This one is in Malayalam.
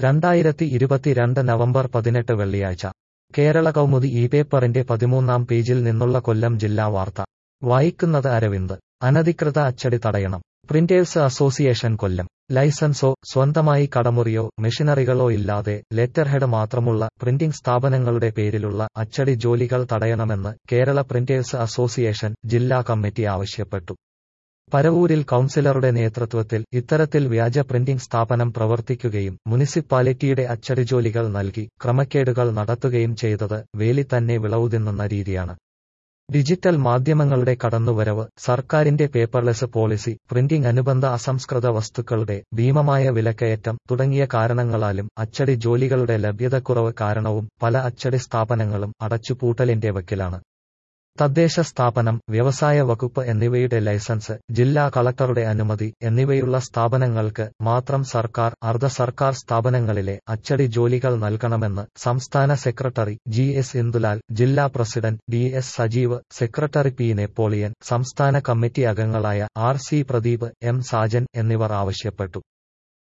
രണ്ടായിരത്തി ഇരുപത്തിരണ്ട് നവംബർ പതിനെട്ട് വെള്ളിയാഴ്ച കേരള കൗമുദി ഈ പേപ്പറിന്റെ പതിമൂന്നാം പേജിൽ നിന്നുള്ള കൊല്ലം ജില്ലാ വാർത്ത വായിക്കുന്നത് അരവിന്ദ് അനധികൃത അച്ചടി തടയണം പ്രിന്റേഴ്സ് അസോസിയേഷൻ കൊല്ലം ലൈസൻസോ സ്വന്തമായി കടമുറിയോ മെഷീനറികളോ ഇല്ലാതെ ലെറ്റർഹെഡ് മാത്രമുള്ള പ്രിന്റിംഗ് സ്ഥാപനങ്ങളുടെ പേരിലുള്ള അച്ചടി ജോലികൾ തടയണമെന്ന് കേരള പ്രിന്റേഴ്സ് അസോസിയേഷൻ ജില്ലാ കമ്മിറ്റി ആവശ്യപ്പെട്ടു പരവൂരിൽ കൌൺസിലറുടെ നേതൃത്വത്തിൽ ഇത്തരത്തിൽ വ്യാജ പ്രിന്റിംഗ് സ്ഥാപനം പ്രവർത്തിക്കുകയും മുനിസിപ്പാലിറ്റിയുടെ അച്ചടി ജോലികൾ നൽകി ക്രമക്കേടുകൾ നടത്തുകയും ചെയ്തത് വേലി തന്നെ വിളവു തിന്നുന്ന രീതിയാണ് ഡിജിറ്റൽ മാധ്യമങ്ങളുടെ കടന്നുവരവ് സർക്കാരിന്റെ പേപ്പർലെസ് പോളിസി പ്രിന്റിംഗ് അനുബന്ധ അസംസ്കൃത വസ്തുക്കളുടെ ഭീമമായ വിലക്കയറ്റം തുടങ്ങിയ കാരണങ്ങളാലും അച്ചടി ജോലികളുടെ ലഭ്യതക്കുറവ് കാരണവും പല അച്ചടി സ്ഥാപനങ്ങളും അടച്ചുപൂട്ടലിന്റെ വക്കിലാണ് തദ്ദേശ സ്ഥാപനം വ്യവസായ വകുപ്പ് എന്നിവയുടെ ലൈസൻസ് ജില്ലാ കളക്ടറുടെ അനുമതി എന്നിവയുള്ള സ്ഥാപനങ്ങൾക്ക് മാത്രം സർക്കാർ അർദ്ധ സർക്കാർ സ്ഥാപനങ്ങളിലെ അച്ചടി ജോലികൾ നൽകണമെന്ന് സംസ്ഥാന സെക്രട്ടറി ജി എസ് ഇന്ദുലാൽ ജില്ലാ president D S Sajeev secretary P Napoleon സംസ്ഥാന കമ്മിറ്റി അംഗങ്ങളായ R C Pradeep M Sajan എന്നിവർ ആവശ്യപ്പെട്ടു